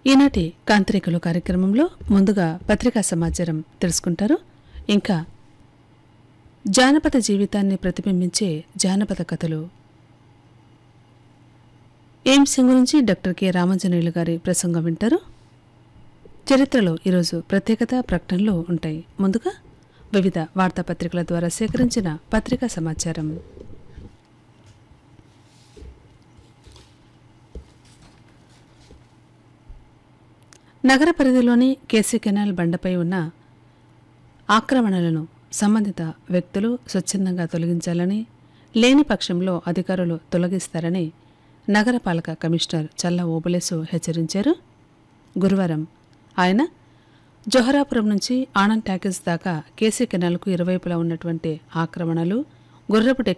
ఈనాటి కాంత్రికలు కార్యక్రమంలో ముందుగా పత్రికా సమాచారం తెలుసుకుంటారు ఇంకా జానపద జీవితాన్ని ప్రతిబింబించే జానపద కథలు ఎయిమ్స్ గురించి డాక్టర్ కె రామాంజనేయులు గారి ప్రసంగం వింటారు చరిత్రలో ఈరోజు ప్రత్యేకత ప్రకటనలు ఉంటాయి ముందుగా వివిధ వార్తాపత్రికల ద్వారా సేకరించిన పత్రికా సమాచారం నగర పరిధిలోని కేసీ కెనాల్ బండపై ఉన్న ఆక్రమణలను సంబంధిత వ్యక్తులు స్వచ్ఛందంగా తొలగించాలని లేని పక్షంలో అధికారులు తొలగిస్తారని నగరపాలక కమిషనర్ చల్ల ఓబులేసు హెచ్చరించారు గురువారం ఆయన జొహరాపురం నుంచి ఆనంద్ ట్యాకెస్ దాకా కేసీ కెనాల్కు ఇరువైపులా ఉన్నటువంటి ఆక్రమణలు గుర్రపు